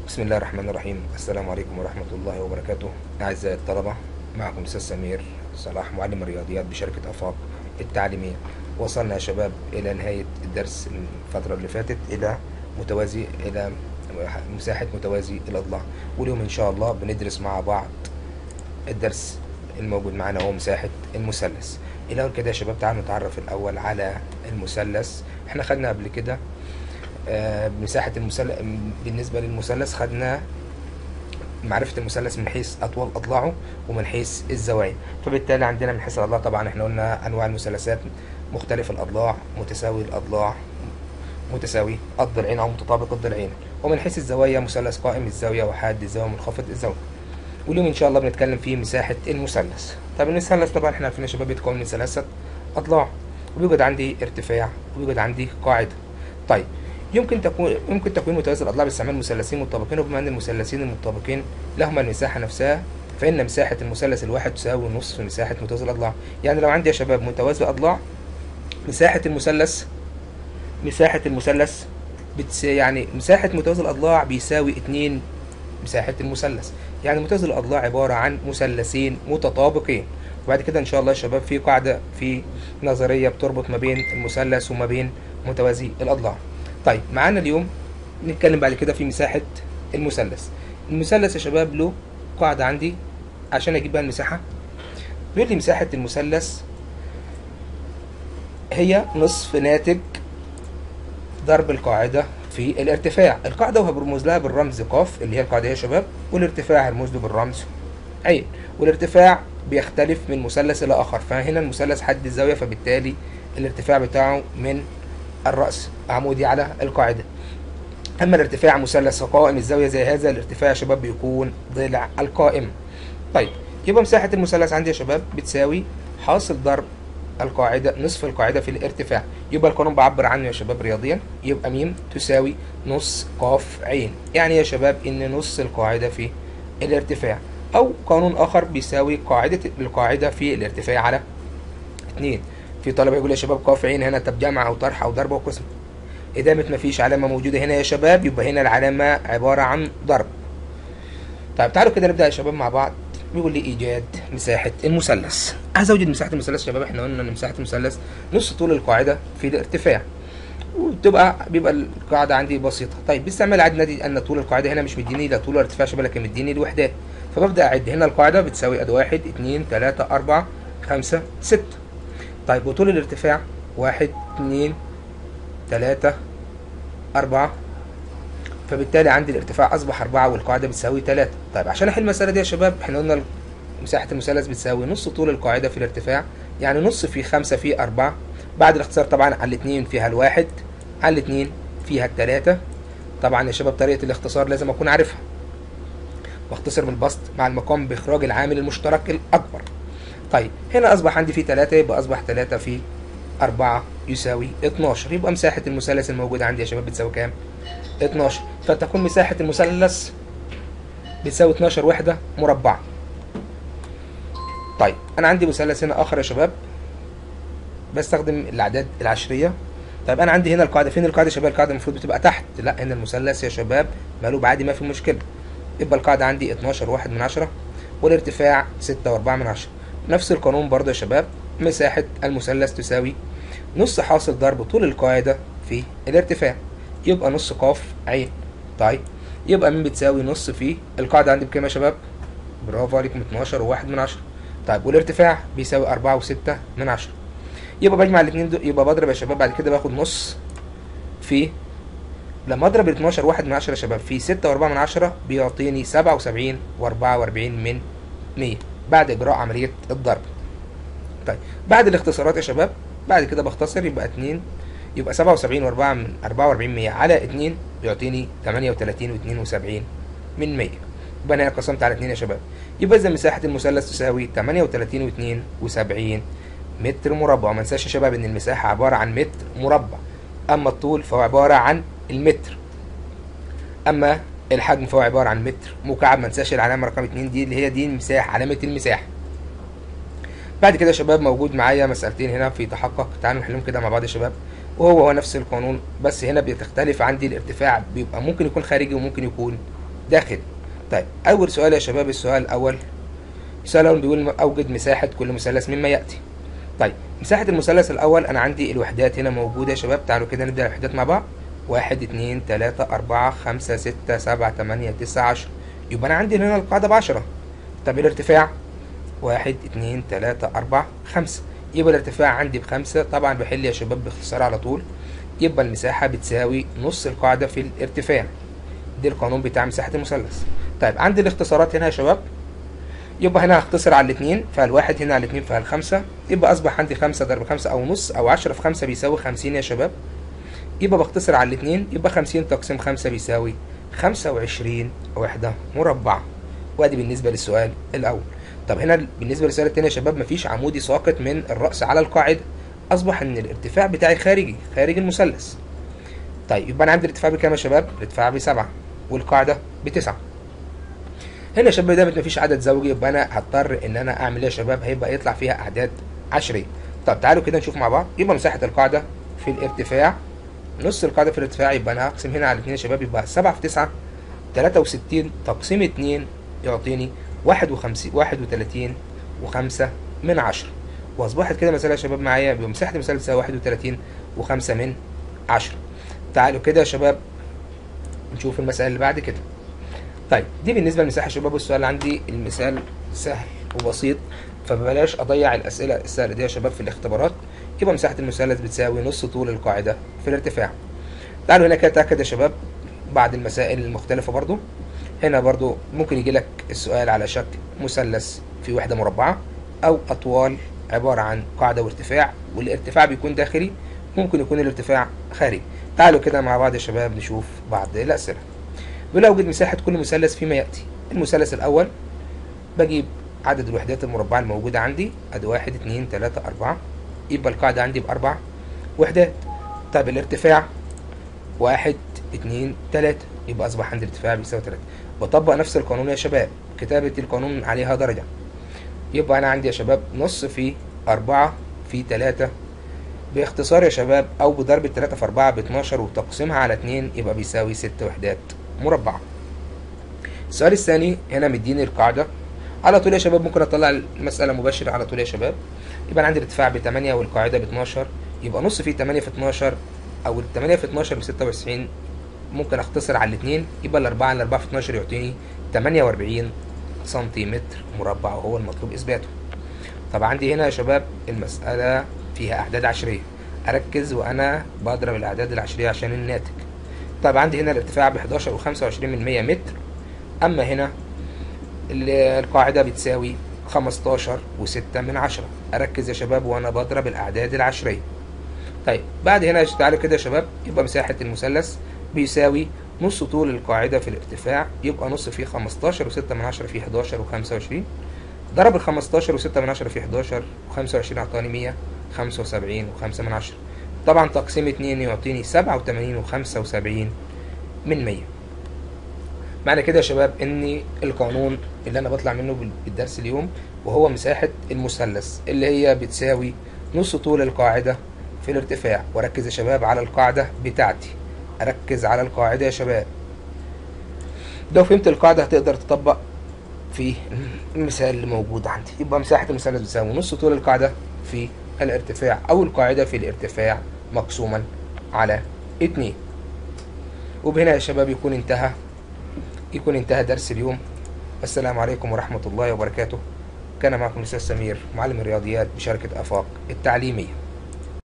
بسم الله الرحمن الرحيم السلام عليكم ورحمة الله وبركاته أعزائي الطلبة معكم أستاذ سمير صلاح معلم الرياضيات بشركة أفاق التعليمية وصلنا يا شباب إلى نهاية الدرس الفترة اللي فاتت إلى متوازي إلى مساحة متوازي الأضلاع واليوم إن شاء الله بندرس مع بعض الدرس الموجود معنا هو مساحة المثلث الأول كده يا شباب تعالوا نتعرف الأول على المثلث احنا خدنا قبل كده آه، مساحة المثلث بالنسبة للمثلث خدنا معرفة المثلث من حيث أطول أضلاعه ومن حيث الزوايا فبالتالي عندنا من حيث الأضلاع طبعا احنا قلنا أنواع المثلثات مختلف الأضلاع متساوي الأضلاع متساوي الضلعين أو متطابق الضلعين ومن حيث الزوايا مثلث قائم الزاوية وحاد الزاوية منخفض الزاوية واليوم إن شاء الله بنتكلم في مساحة المثلث طب المثلث طبعا احنا عارفين يا شباب بيتكون من ثلاثة أضلاع وبيوجد عندي ارتفاع وبيوجد عندي قاعدة طيب يمكن تكون يمكن تكوين متوازي الاضلاع باستعمال مثلثين متطابقين وبما ان المثلثين المتطابقين لهما المساحه نفسها فان مساحه المثلث الواحد تساوي نصف مساحه متوازي الاضلاع يعني لو عندي يا شباب متوازي اضلاع مساحه المثلث مساحه المثلث بتس... يعني مساحه متوازي الاضلاع بيساوي اتنين مساحه المثلث يعني متوازي الاضلاع عباره عن مثلثين متطابقين وبعد كده ان شاء الله يا شباب في قاعده في نظريه بتربط ما بين المثلث وما بين متوازي الاضلاع طيب معانا اليوم نتكلم بعد كده في مساحة المثلث المثلث يا شباب له قاعدة عندي عشان اجيب بقى المساحة بيقول لي مساحة المثلث هي نصف ناتج ضرب القاعدة في الارتفاع القاعدة وهبرمز لها بالرمز قاف اللي هي القاعدة يا شباب والارتفاع هرمز له بالرمز عين والارتفاع بيختلف من مثلث إلى آخر فهنا المثلث حد الزاوية فبالتالي الارتفاع بتاعه من الرأس عمودي على القاعدة أما الارتفاع مثلث قائم الزاوية زي هذا الارتفاع يا شباب بيكون ضلع القائم طيب يبقى مساحة المثلث عندي يا شباب بتساوي حاصل ضرب القاعدة نصف القاعدة في الارتفاع يبقى القانون بعبر عنه يا شباب رياضيا يبقى ميم تساوي نص قاف عين يعني يا شباب إن نص القاعدة في الارتفاع أو قانون آخر بيساوي قاعدة القاعدة في الارتفاع على اتنين في طلبه يقول يا شباب قاف عين هنا طب جمع او طرح او ضرب او قسم ادامه ما فيش علامه موجوده هنا يا شباب يبقى هنا العلامه عباره عن ضرب طيب تعالوا كده نبدا يا شباب مع بعض بيقول لي ايجاد مساحه المثلث عايز اوجد مساحه المثلث يا شباب احنا قلنا ان مساحه المثلث نص طول القاعده في الارتفاع وبتبقى بيبقى القاعده عندي بسيطه طيب باستعمال عدد نادي ان طول القاعده هنا مش مديني لا طول الارتفاع شباب لكن مديني الوحدات فببدا اعد هنا القاعده بتساوي اد واحد اتنين تلاته اربعه خمسه سته طيب وطول الارتفاع واحد اتنين تلاتة أربعة فبالتالي عندي الارتفاع أصبح أربعة والقاعدة بتساوي تلاتة طيب عشان أحل المسألة دي يا شباب احنا قلنا مساحة المثلث بتساوي نص طول القاعدة في الارتفاع يعني نص في خمسة في أربعة بعد الاختصار طبعا على الاتنين فيها الواحد على الاتنين فيها التلاتة طبعا يا شباب طريقة الاختصار لازم أكون عارفها واختصر من البسط مع المقام بإخراج العامل المشترك الأكبر طيب هنا أصبح عندي في 3 يبقى أصبح 3 في 4 يساوي 12 يبقى مساحة المثلث الموجودة عندي يا شباب بتساوي كام؟ 12 فتكون مساحة المثلث بتساوي 12 وحدة مربعة طيب أنا عندي مثلث هنا آخر يا شباب بستخدم الأعداد العشرية طيب أنا عندي هنا القاعدة فين القاعدة يا شباب؟ القاعدة المفروض بتبقى تحت لا هنا المثلث يا شباب مقلوب عادي ما في مشكلة يبقى القاعدة عندي 12 واحد من عشرة والارتفاع 6 وأربعة من عشرة نفس القانون برضه يا شباب مساحة المثلث تساوي نص حاصل ضرب طول القاعدة في الارتفاع يبقى نص قاف عين طيب يبقى مين بتساوي نص في القاعدة عندي بكام يا شباب؟ برافو عليكم 12 وواحد من عشرة طيب والارتفاع بيساوي أربعة وستة من عشرة يبقى بجمع الاتنين دول يبقى بضرب يا شباب بعد كده باخد نص في لما اضرب 12 واحد من عشرة يا شباب في ستة وأربعة من عشرة بيعطيني سبعة وسبعين وأربعة وأربعين من مية بعد اجراء عمليه الضرب طيب بعد الاختصارات يا شباب بعد كده بختصر يبقى 2 يبقى 77 و4 من 44 100 على 2 بيعطيني 38 و72 من 100 يبقى انا قسمت على 2 يا شباب يبقى اذا مساحه المثلث تساوي 38 و72 متر مربع وما ننساش يا شباب ان المساحه عباره عن متر مربع اما الطول فهو عباره عن المتر اما الحجم فهو عباره عن متر مكعب ما ننساش العلامه رقم 2 دي اللي هي دي المساحه علامه المساحه بعد كده يا شباب موجود معايا مسألتين هنا في تحقق تعالوا نحلهم كده مع بعض يا شباب وهو هو نفس القانون بس هنا بتختلف عندي الارتفاع بيبقى ممكن يكون خارجي وممكن يكون داخل طيب اول سؤال يا شباب السؤال الاول السؤال الاول بيقول اوجد مساحه كل مثلث مما ياتي طيب مساحه المثلث الاول انا عندي الوحدات هنا موجوده يا شباب تعالوا كده نبدا الوحدات مع بعض واحد اتنين تلاتة أربعة خمسة ستة سبعة تمانية تسعة عشرة يبقى أنا عندي هنا القاعدة بعشرة طب الارتفاع واحد اتنين تلاتة أربعة خمسة يبقى الارتفاع عندي بخمسة طبعا بحل يا شباب باختصار على طول يبقى المساحة بتساوي نص القاعدة في الارتفاع دي القانون بتاع مساحة المثلث طيب عندي الاختصارات هنا يا شباب يبقى هنا هختصر على الاثنين فالواحد هنا على الاثنين فالخمسة يبقى أصبح عندي خمسة ضرب خمسة أو نص أو عشرة في خمسة بيساوي خمسين يا شباب يبقى بختصر على الاثنين يبقى خمسين تقسيم خمسة بيساوي خمسة وعشرين وحدة مربعة وادي بالنسبة للسؤال الأول طب هنا بالنسبة للسؤال التاني يا شباب مفيش عمودي ساقط من الرأس على القاعدة أصبح إن الارتفاع بتاعي خارجي خارج المثلث طيب يبقى أنا عندي الارتفاع بكام يا شباب؟ الارتفاع بسبعة والقاعدة بتسعة هنا يا شباب ده مفيش عدد زوجي يبقى أنا هضطر إن أنا أعمل إيه يا شباب؟ هيبقى يطلع فيها أعداد عشرية طب تعالوا كده نشوف مع بعض يبقى مساحة القاعدة في الارتفاع نص القاعدة في الارتفاع يبقى أنا هقسم هنا على اتنين يا شباب يبقى سبعة في تسعة تلاتة وستين تقسيم اتنين يعطيني واحد وخمسين واحد وتلاتين وخمسة من عشرة وأصبحت كده مسألة يا شباب معايا بمساحة المثلث تساوي واحد وتلاتين وخمسة من عشرة تعالوا كده يا شباب نشوف المسألة اللي بعد كده طيب دي بالنسبة للمساحة يا شباب والسؤال عندي المثال سهل وبسيط فبلاش أضيع الأسئلة السهلة دي يا شباب في الاختبارات يبقى مساحة المثلث بتساوي نص طول القاعدة في الارتفاع تعالوا هنا كده نتأكد يا شباب بعد المسائل المختلفة برضو هنا برضو ممكن يجي لك السؤال على شكل مثلث في وحدة مربعة أو أطوال عبارة عن قاعدة وارتفاع والارتفاع بيكون داخلي ممكن يكون الارتفاع خارجي تعالوا كده مع بعض يا شباب نشوف بعض الأسئلة بيقول أوجد مساحة كل مثلث فيما يأتي المثلث الأول بجيب عدد الوحدات المربعة الموجودة عندي أدي واحد اتنين تلاتة أربعة يبقى القاعدة عندي بأربع وحدات طيب الارتفاع واحد اتنين تلاتة يبقى أصبح عندي الارتفاع بيساوي تلاتة بطبق نفس القانون يا شباب كتابة القانون عليها درجة يبقى أنا عندي يا شباب نص في أربعة في تلاتة باختصار يا شباب أو بضرب التلاتة في أربعة باتناشر وتقسيمها على اتنين يبقى بيساوي ست وحدات مربعة السؤال الثاني هنا مديني القاعدة على طول يا شباب ممكن أطلع المسألة مباشرة على طول يا شباب يبقى أنا عندي الارتفاع بتمانية والقاعدة باتناشر يبقى نص في تمانية في اتناشر أو التمانية في اتناشر بستة وتسعين ممكن اختصر على الاثنين يبقى الأربعة على الأربعة في 12 يعطيني 48 سنتيمتر مربع وهو المطلوب إثباته. طب عندي هنا يا شباب المسألة فيها أعداد عشرية أركز وأنا بضرب الأعداد العشرية عشان الناتج. طب عندي هنا الارتفاع ب 11 و25 من 100 متر أما هنا القاعدة بتساوي 15 و6 من 10 أركز يا شباب وأنا بضرب الأعداد العشرية. طيب بعد هنا تعالوا كده يا شباب يبقى مساحة المثلث بيساوي نص طول القاعدة في الارتفاع يبقى نص فيه 15 وستة من عشرة في 11 وخمسة وعشرين ضرب ال 15 وستة من عشرة في 11 وخمسة وعشرين أعطاني مية خمسة وسبعين وخمسة من عشرة طبعا تقسيم اتنين يعطيني سبعة وتمانين وخمسة وسبعين من مية معنى كده يا شباب ان القانون اللي انا بطلع منه بالدرس اليوم وهو مساحة المثلث اللي هي بتساوي نص طول القاعدة في الارتفاع وركز يا شباب على القاعدة بتاعتي أركز على القاعدة يا شباب لو فهمت القاعدة هتقدر تطبق في المثال اللي موجود عندي يبقى مساحة المثلث بتساوي نص طول القاعدة في الارتفاع أو القاعدة في الارتفاع مقسوما على اتنين وبهنا يا شباب يكون انتهى يكون انتهى درس اليوم السلام عليكم ورحمة الله وبركاته كان معكم الأستاذ سمير معلم الرياضيات بشركة آفاق التعليمية